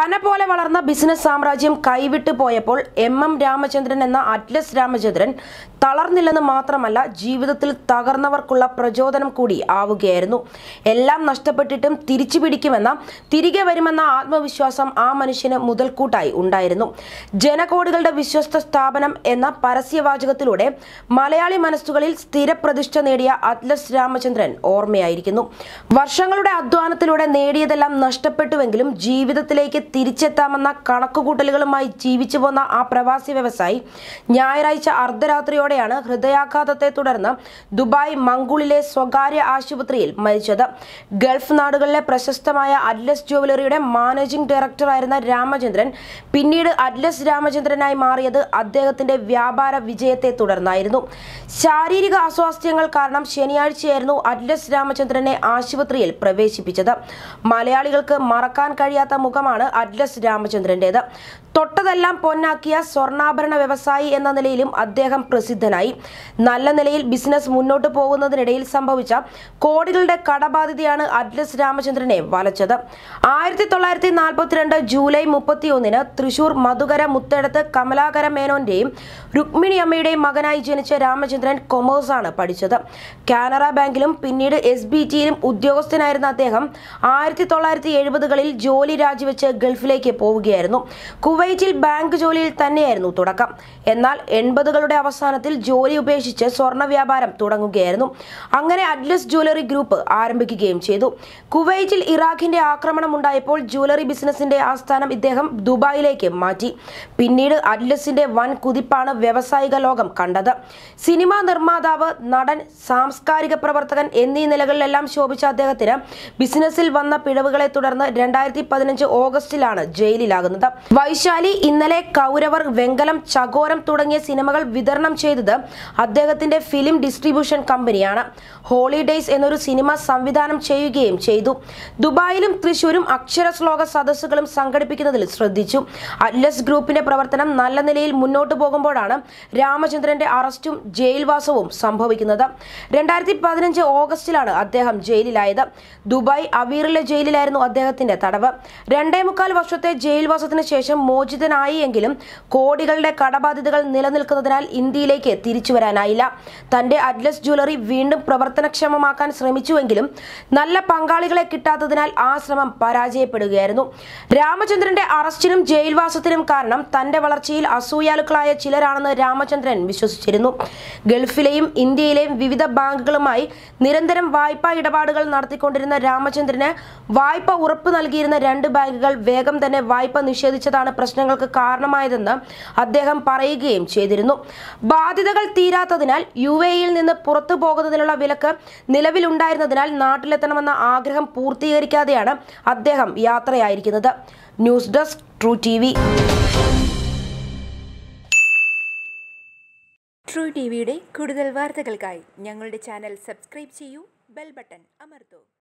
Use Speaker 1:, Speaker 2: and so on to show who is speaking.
Speaker 1: പന പോലെ വളർന്ന ബിസിനസ് സാമ്രാജ്യം കൈവിട്ടു പോയപ്പോൾ എം എം രാമചന്ദ്രൻ എന്ന അറ്റ്ലസ് രാമചന്ദ്രൻ തളർന്നില്ലെന്ന് മാത്രമല്ല ജീവിതത്തിൽ തകർന്നവർക്കുള്ള പ്രചോദനം കൂടി ആവുകയായിരുന്നു എല്ലാം നഷ്ടപ്പെട്ടിട്ടും തിരിച്ചു പിടിക്കുമെന്ന തിരികെ വരുമെന്ന ആത്മവിശ്വാസം ആ മനുഷ്യന് മുതൽക്കൂട്ടായി ഉണ്ടായിരുന്നു ജനകോടികളുടെ വിശ്വസ്ത സ്ഥാപനം എന്ന പരസ്യവാചകത്തിലൂടെ മലയാളി മനസ്സുകളിൽ സ്ഥിരപ്രതിഷ്ഠ നേടിയ അറ്റ്ലസ് രാമചന്ദ്രൻ ഓർമ്മയായിരിക്കുന്നു വർഷങ്ങളുടെ അധ്വാനത്തിലൂടെ നേടിയതെല്ലാം നഷ്ടപ്പെട്ടുവെങ്കിലും ജീവിതത്തിലേക്ക് തിരിച്ചെത്താമെന്ന കണക്കുകൂട്ടലുകളുമായി ജീവിച്ചു പോന്ന ആ പ്രവാസി വ്യവസായി ഞായറാഴ്ച അർദ്ധരാത്രിയോടെയാണ് ഹൃദയാഘാതത്തെ തുടർന്ന് ദുബായ് മംഗുളിലെ സ്വകാര്യ ആശുപത്രിയിൽ മരിച്ചത് ഗൾഫ് നാടുകളിലെ പ്രശസ്തമായ അറ്റ്ലസ് ജുവലറിയുടെ മാനേജിംഗ് ഡയറക്ടറായിരുന്ന രാമചന്ദ്രൻ പിന്നീട് അറ്റ്ലസ് രാമചന്ദ്രനായി മാറിയത് അദ്ദേഹത്തിന്റെ വ്യാപാര വിജയത്തെ തുടർന്നായിരുന്നു ശാരീരിക അസ്വാസ്ഥ്യങ്ങൾ കാരണം ശനിയാഴ്ചയായിരുന്നു അറ്റ്ലസ് രാമചന്ദ്രനെ ആശുപത്രിയിൽ പ്രവേശിപ്പിച്ചത് മലയാളികൾക്ക് മറക്കാൻ കഴിയാത്ത മുഖമാണ് അറ്റ്ലസ് രാമചന്ദ്രന്റേത് തൊട്ടതെല്ലാം പൊന്നാക്കിയ സ്വർണ്ണാഭരണ വ്യവസായി എന്ന നിലയിലും അദ്ദേഹം പ്രസിദ്ധനായി നല്ല നിലയിൽ ബിസിനസ് മുന്നോട്ട് പോകുന്നതിനിടയിൽ സംഭവിച്ച കോടികളുടെ കടബാധ്യതയാണ് അറ്റ്ലസ് രാമചന്ദ്രനെ വലച്ചത് ആയിരത്തി തൊള്ളായിരത്തി നാൽപ്പത്തിരണ്ട് ജൂലൈ മുപ്പത്തി ഒന്നിന് തൃശൂർ മധുകര മുത്തേടത്ത് കമലാകര മേനോന്റെയും രുക്മിണി അമ്മയുടെയും മകനായി ജനിച്ച രാമചന്ദ്രൻ കൊമേഴ്സാണ് പഠിച്ചത് കാനറ ബാങ്കിലും പിന്നീട് എസ് ബി ടിയിലും ഉദ്യോഗസ്ഥനായിരുന്ന അദ്ദേഹം ആയിരത്തി തൊള്ളായിരത്തി എഴുപതുകളിൽ ജോലി രാജിവെച്ച് ഗൾഫിലേക്ക് പോവുകയായിരുന്നു കുവൈറ്റിൽ ബാങ്ക് ജോലിയിൽ തന്നെയായിരുന്നു തുടക്കം എന്നാൽ എൺപതുകളുടെ അവസാനത്തിൽ ജോലി ഉപേക്ഷിച്ച് സ്വർണ്ണ വ്യാപാരം തുടങ്ങുകയായിരുന്നു അങ്ങനെ അറ്റ്ലസ് ജ്വല്ലറി ഗ്രൂപ്പ് ആരംഭിക്കുകയും ചെയ്തു കുവൈറ്റിൽ ഇറാഖിന്റെ ആക്രമണം ഉണ്ടായപ്പോൾ ജ്വല്ലറി ബിസിനസിന്റെ ആസ്ഥാനം ഇദ്ദേഹം ദുബായിലേക്ക് മാറ്റി പിന്നീട് അറ്റ്ലസിന്റെ വൻ കുതിപ്പാണ് വ്യാവസായിക ലോകം കണ്ടത് സിനിമാ നിർമ്മാതാവ് നടൻ സാംസ്കാരിക പ്രവർത്തകൻ എന്നീ നിലകളിലെല്ലാം ശോഭിച്ച അദ്ദേഹത്തിന് ബിസിനസ്സിൽ വന്ന പിഴവുകളെ തുടർന്ന് രണ്ടായിരത്തി പതിനഞ്ച് ഓഗസ്റ്റിലാണ് ജയിലിലാകുന്നത് വൈശാലി ഇന്നലെ കൗരവർ വെങ്കലം ചകോരം തുടങ്ങിയ സിനിമകൾ വിതരണം ചെയ്തത് അദ്ദേഹത്തിന്റെ ഫിലിം ഡിസ്ട്രിബ്യൂഷൻ കമ്പനിയാണ് ഹോളിഡേയ്സ് എന്നൊരു സിനിമ സംവിധാനം ചെയ്യുകയും ചെയ്തു ദുബായിലും തൃശൂരും അക്ഷര ശ്ലോക സദസ്സുകളും സംഘടിപ്പിക്കുന്നതിൽ ശ്രദ്ധിച്ചു അറ്റ്ലസ് ഗ്രൂപ്പിന്റെ പ്രവർത്തനം നല്ല നിലയിൽ മുന്നോട്ട് പോകുമ്പോഴാണ് രാമചന്ദ്രന്റെ അറസ്റ്റും ജയിൽവാസവും സംഭവിക്കുന്നത് രണ്ടായിരത്തി പതിനഞ്ച് ഓഗസ്റ്റിലാണ് അദ്ദേഹം ജയിലിലായത് ദുബായ് അവീറിലെ ജയിലിലായിരുന്നു അദ്ദേഹത്തിന്റെ തടവ് രണ്ടേ മുക്കാൽ വർഷത്തെ ജയിൽവാസത്തിന് ശേഷം മോചിതനായി എങ്കിലും കോടികളുടെ കടബാധ്യതകൾ നിലനിൽക്കുന്നതിനാൽ ഇന്ത്യയിലേക്ക് തിരിച്ചു വരാനായില്ല തന്റെ അറ്റ്ലസ് ജ്വല്ലറി വീണ്ടും പ്രവർത്തനക്ഷമമാക്കാൻ ശ്രമിച്ചുവെങ്കിലും നല്ല പങ്കാളികളെ കിട്ടാത്തതിനാൽ ആ ശ്രമം പരാജയപ്പെടുകയായിരുന്നു രാമചന്ദ്രന്റെ അറസ്റ്റിനും ജയിൽവാസത്തിനും കാരണം തന്റെ വളർച്ചയിൽ അസൂയാലുക്കളായ ചിലരാണെന്ന് രാമചന്ദ്രൻ വിശ്വസിച്ചിരുന്നു ഗൾഫിലെയും ഇന്ത്യയിലെയും വിവിധ ബാങ്കുകളുമായി നിരന്തരം വായ്പാ ഇടപാടുകൾ നടത്തിക്കൊണ്ടിരുന്ന രാമചന്ദ്രന് വായ്പ ഉറപ്പ് നൽകിയിരുന്ന രണ്ട് ബാങ്കുകൾ വേഗം തന്നെ വായ്പ നിഷേധിച്ചതാണ് പ്രശ്നങ്ങൾക്ക് കാരണമായതെന്ന് അദ്ദേഹം പറയുകയും ചെയ്തിരുന്നു ബാധ്യതകൾ തീരാത്തതിനാൽ യു എയിൽ നിന്ന് പുറത്തു പോകുന്നതിനുള്ള വിലക്ക് നിലവിലുണ്ടായിരുന്നതിനാൽ നാട്ടിലെത്തണമെന്ന ആഗ്രഹം പൂർത്തീകരിക്കാതെയാണ് അദ്ദേഹം യാത്രയായിരിക്കുന്നത് news desk True T
Speaker 2: True T വിയുടെ കൂടുതൽ വാർത്തകൾക്കായി ഞങ്ങളുടെ ചാനൽ സബ്സ്ക്രൈബ് ചെയ്യൂ ബെൽ ബട്ടൺ അമർത്തൂ